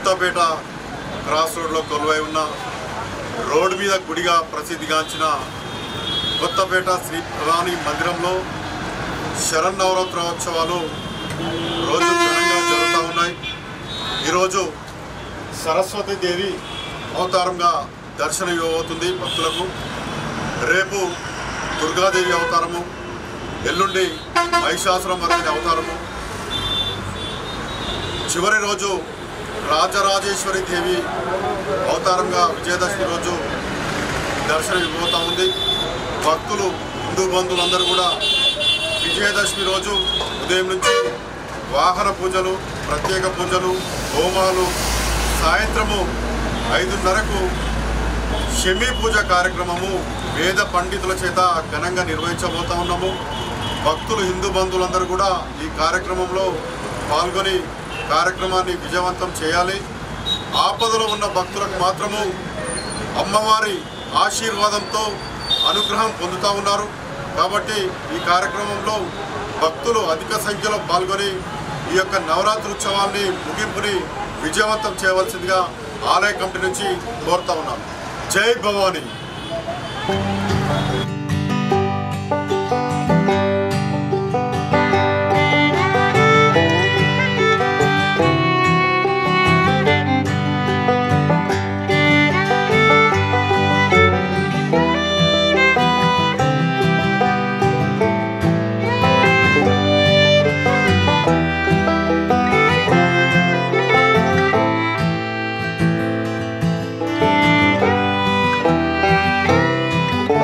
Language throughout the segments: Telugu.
కొత్తపేట క్రాస్ రోడ్లో కొలువై ఉన్న రోడ్డు మీద గుడిగా ప్రసిద్ధిగాంచిన కొత్తపేట శ్రీ భవానీ మందిరంలో శరన్నవరాత్రోత్సవాలు రోజు ఘనంగా జరుగుతూ ఉన్నాయి ఈరోజు సరస్వతి దేవి అవతారంగా దర్శనం ఇవ్వబోతుంది భక్తులకు రేపు దుర్గాదేవి అవతారము ఎల్లుండి మహిషాసురం మర్దిని అవతారము చివరి రోజు రాజరాజేశ్వరి దేవి అవతారంగా విజయదశమి రోజు దర్శనం ఇవ్వబోతా ఉంది భక్తులు హిందూ బంధువులందరూ కూడా విజయదశమి రోజు ఉదయం నుంచి వాహన పూజలు ప్రత్యేక పూజలు హోమాలు సాయంత్రము ఐదున్నరకు షమీ పూజ కార్యక్రమము వేద పండితుల చేత ఘనంగా నిర్వహించబోతా ఉన్నాము భక్తులు హిందూ బంధువులందరూ కూడా ఈ కార్యక్రమంలో పాల్గొని కార్యక్రమాన్ని విజయవంతం చేయాలి ఆపదలో ఉన్న భక్తులకు మాత్రము అమ్మవారి ఆశీర్వాదంతో అనుగ్రహం పొందుతూ ఉన్నారు కాబట్టి ఈ కార్యక్రమంలో భక్తులు అధిక సంఖ్యలో పాల్గొని ఈ యొక్క నవరాత్రి ఉత్సవాన్ని ముగింపుని విజయవంతం చేయవలసిందిగా ఆలయ కమిటీ నుంచి కోరుతా ఉన్నాను జై భవానీ ఆ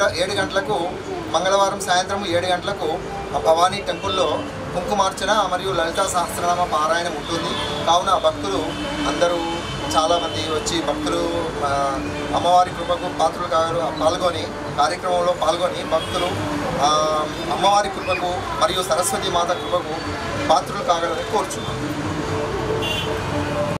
ఏడు గంటలకు మంగళవారం సాయంత్రం ఏడు గంటలకు ఆ భవానీ టెంపుల్లో కుంకుమార్చన మరియు లలితా సహస్రనామ పారాయణం ఉంటుంది కావున భక్తులు అందరూ చాలామంది వచ్చి భక్తులు ఆ, అమ్మవారి కృపకు పాత్రలు కాగలు పాల్గొని కార్యక్రమంలో పాల్గొని భక్తులు ఆ, అమ్మవారి కృపకు మరియు సరస్వతి మాత కృపకు పాత్రలు కాగలని కోరుచున్నాం